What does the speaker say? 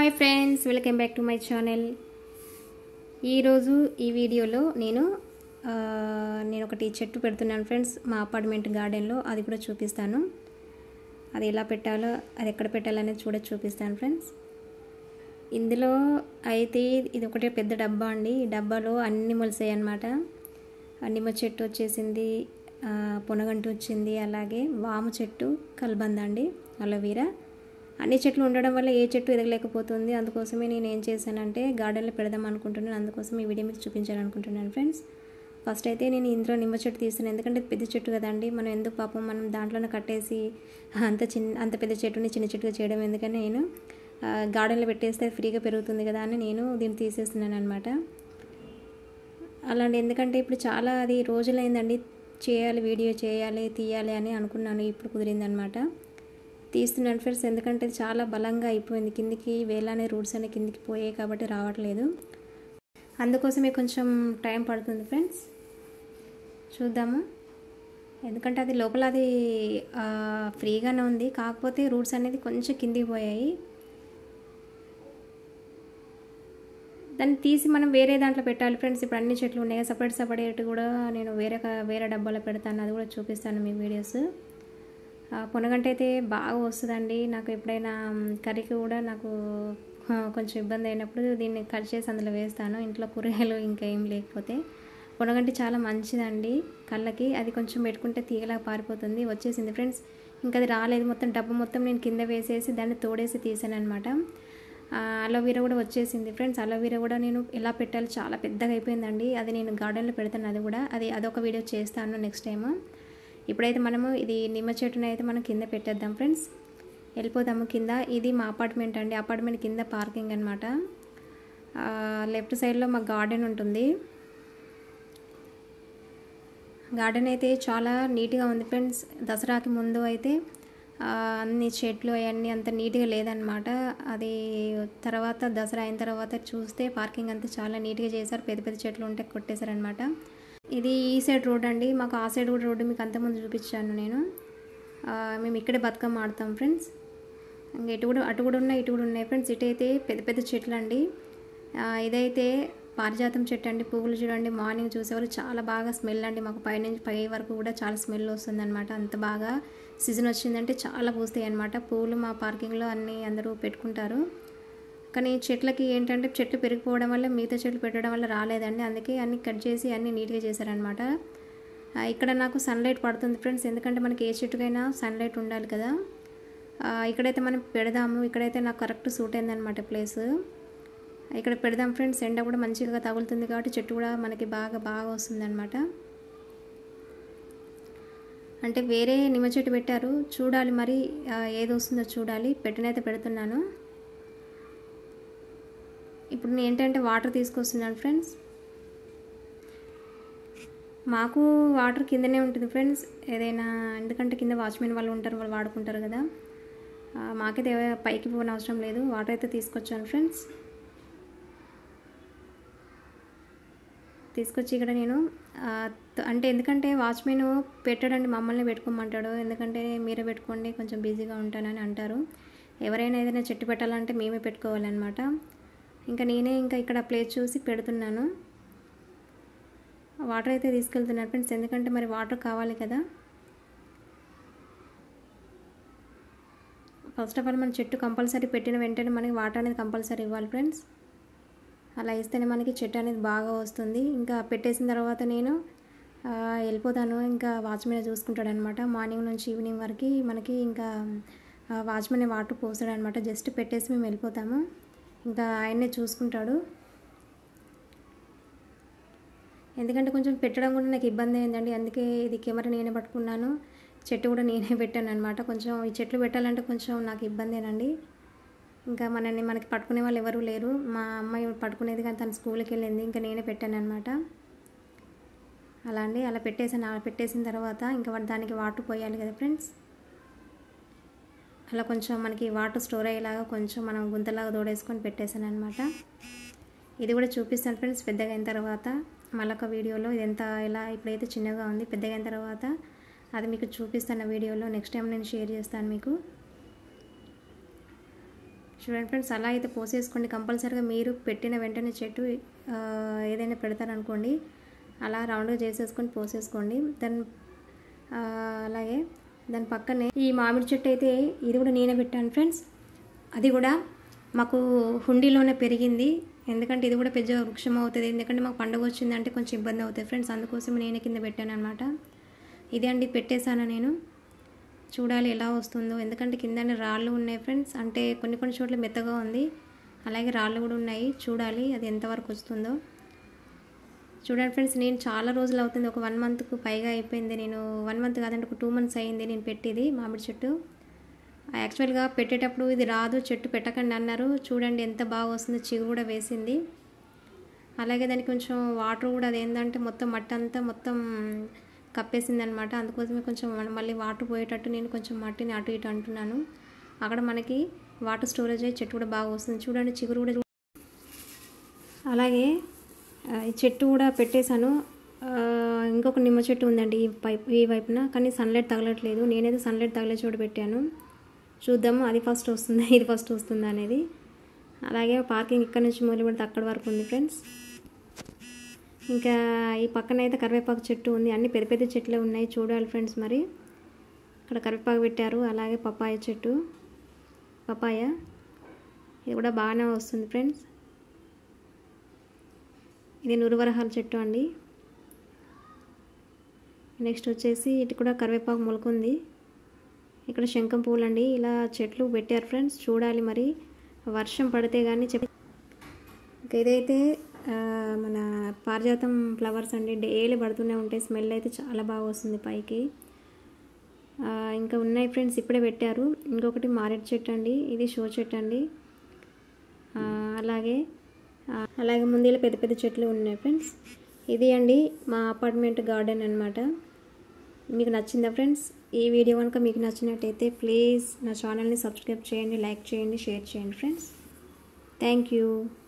hi friends welcome back to my channel ఈరోజు ఈ వీడియోలో నేను ఆ, నేను ఒకటి చెట్టు పెడుతున్నాను ఫ్రెండ్స్ మా అపార్ట్మెంట్ గార్డెన్లో అది కూడా చూపిస్తాను అది ఎలా పెట్టాలో అది ఎక్కడ పెట్టాలనేది చూడ చూపిస్తాను ఫ్రెండ్స్ ఇందులో అయితే ఇది ఒకటే పెద్ద డబ్బా అండి ఈ డబ్బాలో అన్ని మొలిసాయి అన్నమాట నిమ్మ చెట్టు వచ్చేసింది ఆ, పొనగంటు వచ్చింది అలాగే వాము చెట్టు కల్బంద అండి అలోవీరా అన్ని చెట్లు ఉండడం వల్ల ఏ చెట్టు ఎదగలేకపోతుంది అందుకోసమే నేను ఏం చేశానంటే గార్డెన్లో పెడదాం అనుకుంటున్నాను అందుకోసం ఈ వీడియో మీకు చూపించాలనుకుంటున్నాను ఫ్రెండ్స్ ఫస్ట్ అయితే నేను ఇందులో నిమ్మ చెట్టు తీస్తాను ఎందుకంటే ఇది పెద్ద చెట్టు కదండి మనం ఎందుకు పాపం మనం దాంట్లోనే కట్టేసి అంత చిన్న అంత పెద్ద చెట్టుని చిన్న చెట్టుగా చేయడం ఎందుకని నేను ఆ, గార్డెన్లో పెట్టేస్తే అది ఫ్రీగా పెరుగుతుంది కదా అని నేను దీన్ని తీసేస్తున్నాను అనమాట అలాంటి ఎందుకంటే ఇప్పుడు చాలా అది రోజులైందండి చేయాలి వీడియో చేయాలి తీయాలి అని అనుకున్నాను ఇప్పుడు కుదిరిందనమాట తీస్తున్నాను ఫ్రెండ్స్ ఎందుకంటే ఇది చాలా బలంగా అయిపోయింది కిందికి వేలానే రూట్స్ అనే కిందికి పోయాయి కాబట్టి రావట్లేదు అందుకోసమే కొంచెం టైం పడుతుంది ఫ్రెండ్స్ చూద్దాము ఎందుకంటే అది లోపల అది ఆ, ఫ్రీగానే ఉంది కాకపోతే రూట్స్ అనేది కొంచెం కిందికి పోయాయి దాన్ని తీసి మనం వేరే దాంట్లో పెట్టాలి ఫ్రెండ్స్ ఇప్పుడు అన్ని చెట్లు ఉన్నాయి కదా సపరేట్ సపరేట్ కూడా నేను వేరే క- వేరే డబ్బాలో పెడతాను అది కూడా చూపిస్తాను మీ వీడియోస్ ఆ, పొనగంట అయితే బాగా వస్తుందండి నాకు ఎప్పుడైనా మ్, కర్రీకి కూడా నాకు ఆ, కొంచెం ఇబ్బంది అయినప్పుడు దీన్ని కట్ చేసి అందులో వేస్తాను ఇంట్లో కూరగాయలు ఇంకా ఏం లేకపోతే పొనగంటి చాలా మంచిదండి కళ్ళకి అది కొంచెం పెట్టుకుంటే తీగలా పారిపోతుంది వచ్చేసింది ఫ్రెండ్స్ ఇంకా అది రాలేదు మొత్తం డబ్బు మొత్తం నేను కింద వేసేసి దాన్ని తోడేసి తీసాను అనమాట అలోవీరా కూడా వచ్చేసింది ఫ్రెండ్స్ అలోవీరా కూడా నేను ఎలా పెట్టాలి చాలా పెద్దగా అయిపోయిందండి అది నేను గార్డెన్లో పెడతాను అది కూడా అది అదొక వీడియో చేస్తాను నెక్స్ట్ టైము ఇప్పుడైతే మనము ఇది నిమ్మ చెట్టుని అయితే మనం కింద పెట్టేద్దాం ఫ్రెండ్స్ వెళ్ళిపోదాము కింద ఇది మా అపార్ట్మెంట్ అండి అపార్ట్మెంట్ కింద పార్కింగ్ అనమాట లెఫ్ట్ సైడ్లో మా గార్డెన్ ఉంటుంది గార్డెన్ అయితే చాలా నీట్గా ఉంది ఫ్రెండ్స్ దసరాకి ముందు అయితే ఆ, అన్ని చెట్లు అవన్నీ అంత నీట్గా లేదనమాట అది తర్వాత దసరా అయిన తర్వాత చూస్తే పార్కింగ్ అంతా చాలా నీట్గా చేశారు పెద్ద పెద్ద చెట్లు ఉంటే కొట్టేశారనమాట ఇది ఈ సైడ్ రోడ్ అండి మాకు ఆ సైడ్ కూడా రోడ్డు మీకు అంతకుముందు చూపించాను నేను ఆ, మేము ఇక్కడే బతుకమ్మ ఆడతాం ఫ్రెండ్స్ ఇంకా ఇటు కూడా అటు కూడా ఉన్నాయి ఇటు కూడా ఉన్నాయి ఫ్రెండ్స్ ఇటు అయితే పెద్ద పెద్ద చెట్లు అండి ఆ, ఇదైతే పారిజాతం చెట్టు అండి పువ్వులు చూడండి మార్నింగ్ చూసేవారు చాలా బాగా స్మెల్ అండి మాకు పైనుంచి పై వరకు కూడా చాలా స్మెల్ వస్తుంది అనమాట అంత బాగా సీజన్ వచ్చిందంటే చాలా పూస్తాయి అనమాట పువ్వులు మా పార్కింగ్లో అన్నీ అందరూ పెట్టుకుంటారు కానీ చెట్లకి ఏంటంటే చెట్లు పెరిగిపోవడం వల్ల మిగతా చెట్లు పెట్టడం వల్ల రాలేదండి అందుకే అన్ని కట్ చేసి అన్ని నీట్గా చేశారనమాట ఆ, ఇక్కడ నాకు సన్లైట్ పడుతుంది ఫ్రెండ్స్ ఎందుకంటే మనకి ఏ చెట్టుకైనా సన్లైట్ ఉండాలి కదా ఆ, ఇక్కడైతే మనం పెడదాము ఇక్కడైతే నాకు కరెక్ట్ సూట్ అయిందనమాట ప్లేస్ ఇక్కడ పెడదాం ఫ్రెండ్స్ ఎండ కూడా మంచిగా తగులుతుంది కాబట్టి చెట్టు కూడా మనకి బాగా బాగా వస్తుందన్నమాట అంటే వేరే నిమ్మ చెట్టు పెట్టారు చూడాలి మరి ఆ, ఏది వస్తుందో చూడాలి పెట్టినైతే పెడుతున్నాను ఇప్పుడు నేను ఏంటంటే వాటర్ తీసుకొస్తున్నాను ఫ్రెండ్స్ మాకు వాటర్ కిందనే ఉంటుంది ఫ్రెండ్స్ ఏదైనా ఎందుకంటే కింద వాచ్మెన్ వాళ్ళు ఉంటారు వాళ్ళు వాడుకుంటారు కదా ఆ, మాకైతే ఏ- పైకి పోని అవసరం లేదు వాటర్ అయితే తీసుకొచ్చాను ఫ్రెండ్స్ తీసుకొచ్చి ఇక్కడ నేను ఆ, త- అంటే ఎందుకంటే వాచ్మెన్ పెట్టాడండి మమ్మల్ని పెట్టుకోమంటాడు ఎందుకంటే మీరే పెట్టుకోండి కొంచెం బిజీగా ఉంటానని అంటారు ఎవరైనా ఏదైనా చెట్టు పెట్టాలంటే మేమే పెట్టుకోవాలన్నమాట ఇంకా నేనే ఇంకా ఇక్కడ ప్లేస్ చూసి పెడుతున్నాను వాటర్ అయితే తీసుకెళ్తున్నాను ఫ్రెండ్స్ ఎందుకంటే మరి వాటర్ కావాలి కదా ఫస్ట్ ఆఫ్ ఆల్ మన చెట్టు కంపల్సరీ పెట్టిన వెంటనే మనకి వాటర్ అనేది కంపల్సరీ ఇవ్వాలి ఫ్రెండ్స్ అలా ఇస్తేనే మనకి చెట్టు అనేది బాగా వస్తుంది ఇంకా పెట్టేసిన తర్వాత నేను ఆ, వెళ్ళిపోతాను ఇంకా వాచ్మెన్ చూసుకుంటాడు అనమాట మార్నింగ్ నుంచి ఈవినింగ్ వరకు మనకి ఇంకా వాచ్మెన్ వాటర్ పోస్తాడు అనమాట జస్ట్ పెట్టేసి మేము వెళ్ళిపోతాము ఇంకా ఆయన్నే చూసుకుంటాడు ఎందుకంటే కొంచెం పెట్టడం కూడా నాకు ఇబ్బంది అయిందండి అందుకే ఇది కెమెరా నేనే పట్టుకున్నాను చెట్టు కూడా నేనే పెట్టాను అనమాట కొంచెం ఈ చెట్లు పెట్టాలంటే కొంచెం నాకు ఇబ్బందేనండి ఇంకా మనల్ని మనకి పట్టుకునే వాళ్ళు ఎవరు లేరు మా అమ్మాయి పట్టుకునేది కానీ తను స్కూల్కి వెళ్ళింది ఇంకా నేనే పెట్టాను అనమాట అలా అండి అలా పెట్టేసాను అలా పెట్టేసిన తర్వాత ఇంకా వాటి దానికి వాటర్ పోయాలి కదా ఫ్రెండ్స్ అలా కొంచెం మనకి వాటర్ స్టోర్ అయ్యేలాగా కొంచెం మనం గుంతలాగా తోడేసుకొని పెట్టేశాను అనమాట ఇది కూడా చూపిస్తాను ఫ్రెండ్స్ పెద్దగా అయిన తర్వాత మళ్ళొక వీడియోలో ఇది ఎంత ఎలా ఇప్పుడైతే చిన్నగా ఉంది పెద్దగా అయిన తర్వాత అది మీకు చూపిస్తాను వీడియోలో నెక్స్ట్ టైం నేను షేర్ చేస్తాను మీకు చూడండి ఫ్రెండ్స్ అలా అయితే పోసేసుకోండి కంపల్సరీగా మీరు పెట్టిన వెంటనే చెట్టు ఆ, ఏదైనా పెడతారనుకోండి అలా రౌండ్గా చేసేసుకొని పోసేసుకోండి దాని ఆ, అలాగే దాని పక్కనే ఈ మామిడి చెట్టు అయితే ఇది కూడా నేనే పెట్టాను ఫ్రెండ్స్ అది కూడా మాకు హుండీలోనే పెరిగింది ఎందుకంటే ఇది కూడా పెద్ద వృక్షం అవుతుంది ఎందుకంటే మాకు పండుగ వచ్చిందంటే కొంచెం ఇబ్బంది అవుతుంది ఫ్రెండ్స్ అందుకోసం నేనే కింద పెట్టాను అనమాట ఇదే అండి పెట్టేశాను నేను చూడాలి ఎలా వస్తుందో ఎందుకంటే కింద రాళ్ళు ఉన్నాయి ఫ్రెండ్స్ అంటే కొన్ని కొన్ని చోట్ల మెత్తగా ఉంది అలాగే రాళ్ళు కూడా ఉన్నాయి చూడాలి అది ఎంతవరకు వస్తుందో చూడండి ఫ్రెండ్స్ నేను చాలా రోజులు అవుతుంది ఒక వన్ మంత్కు పైగా అయిపోయింది నేను వన్ మంత్ కాదంటే ఒక టూ మంత్స్ అయింది నేను పెట్టేది మామిడి చెట్టు యాక్చువల్గా పెట్టేటప్పుడు ఇది రాదు చెట్టు పెట్టకండి అన్నారు చూడండి ఎంత బాగా వస్తుందో చిగురు కూడా వేసింది అలాగే దానికి కొంచెం వాటర్ కూడా అది ఏంటంటే మొత్తం మట్టి అంతా మొత్తం కప్పేసింది అనమాట అందుకోసమే కొంచెం మన- మళ్ళీ వాటర్ పోయేటట్టు నేను కొంచెం మట్టిని అటు ఇటు అంటున్నాను అక్కడ మనకి వాటర్ స్టోరేజ్ అయ్యి చెట్టు కూడా బాగా వస్తుంది చూడండి చిగురు కూడా అలాగే ఆ, ఈ చెట్టు కూడా పెట్టేశాను ఆ, ఇంకొక నిమ్మ చెట్టు ఉందండి ఈ పైప్ ఈ వైపున కానీ సన్లైట్ తగలట్లేదు నేనైతే సన్లైట్ తగిలే చోటు పెట్టాను చూద్దాము అది ఫస్ట్ వస్తుందా ఇది ఫస్ట్ వస్తుందా అనేది అలాగే పార్కింగ్ ఇక్కడ నుంచి మొదలు పెడితే అక్కడ వరకు ఉంది ఫ్రెండ్స్ ఇంకా ఈ పక్కన అయితే కరివేపాకు చెట్టు ఉంది అన్ని పెద్ద పెద్ద చెట్లే ఉన్నాయి చూడాలి ఫ్రెండ్స్ మరి ఇక్కడ కరివేపాకు పెట్టారు అలాగే పపాయ చెట్టు పపాయ ఇది కూడా బాగానే వస్తుంది ఫ్రెండ్స్ ఇది నురువరహాల చెట్టు అండి నెక్స్ట్ వచ్చేసి ఇటు కూడా కరివేపాకు మొలకుంది ఇక్కడ శంఖం పూలు అండి ఇలా చెట్లు పెట్టారు ఫ్రెండ్స్ చూడాలి మరి వర్షం పడితే కానీ చెప్ ఇంకా ఇదైతే ఆ, మన పారిజాతం ఫ్లవర్స్ అండి డైలీ పడుతూనే ఉంటాయి స్మెల్ అయితే చాలా బాగా వస్తుంది పైకి ఆ, ఇంకా ఉన్నాయి ఫ్రెండ్స్ ఇప్పుడే పెట్టారు ఇంకొకటి మారేడు చెట్టు అండి ఇది షో చెట్టు అండి ఆ, అలాగే ఆ, అలాగే ముందు పెద్ద పెద్ద చెట్లు ఉన్నాయి ఫ్రెండ్స్ ఇది అండి మా అపార్ట్మెంట్ గార్డెన్ అనమాట మీకు నచ్చిందా ఫ్రెండ్స్ ఈ వీడియో కనుక మీకు నచ్చినట్టయితే ప్లీజ్ నా ఛానల్ని సబ్స్క్రైబ్ చేయండి లైక్ చేయండి షేర్ చేయండి ఫ్రెండ్స్ థ్యాంక్ యూ